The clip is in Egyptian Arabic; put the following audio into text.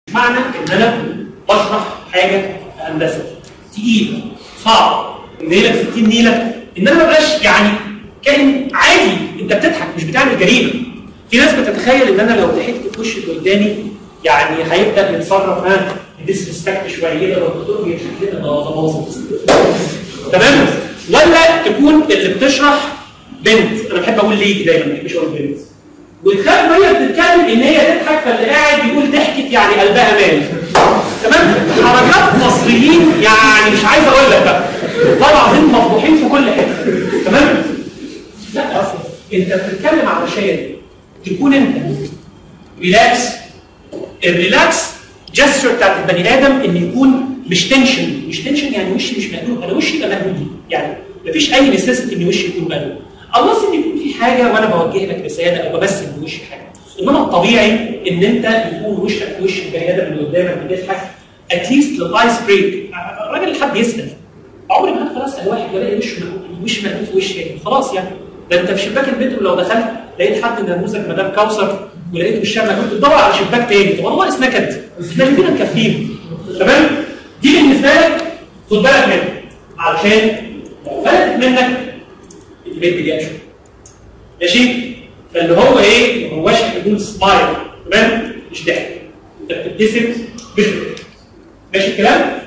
معنى ان انا بشرح حاجه في هندسه تقيله صعب نيلك 60 نيله ان انا ما بقاش يعني كائن عادي انت بتضحك مش بتعمل جريمه في ناس بتتخيل ان انا لو ضحكت في وش اللي قدامي يعني هيبدا يتصرف ها ديسريسبكت شويه يبقى لو الدكتور بيضحك لنا ده باظت تمام ولا تكون اللي بتشرح بنت انا بحب اقول ليدي دايما ما بحبش اقول بنت وتخاف وهي بتتكلم ان هي تضحك فاللي قاعد يقول ضحكت يعني قلبها مال تمام حركات مصريين يعني مش عايز اقول لك بقى والله العظيم مفضوحين في كل حته تمام لا اصلا انت بتتكلم علشان تكون انت ريلاكس الريلاكس جستر بتاعت البني ادم ان يكون مش تنشن مش تنشن يعني وشي مش مقلوب انا وشي يبقى مقلوب يعني مفيش اي نسيستي ان وشي يكون مقلوب الله ان يكون في حاجه وانا بوجه لك رساله او بمثل بوشي حاجه انما الطبيعي ان انت يكون وشك في وش البني ادم اللي قدامك بتضحك اتليست للايس بريك الراجل اللي حد يسال عمري ما هدخل اسال واحد والاقي وشه مقلوب وش مقلوب في وشي يعني خلاص يعني ده انت في شباك البيت لو دخلت لقيت حد نرموزك مدام كوثر ولقيته وشها مقلوب تدور على شباك تاني طب والله اسمها كده احنا فينا مكفين تمام دي بالنسبه لك خد بالك منها علشان لو فلتت منك البيت دي اكشن ماشي فاللي هو ايه ما هواش يكون سمايل تمام مش ضحك انت بتبتسم مش بتضحك. ماشي الكلام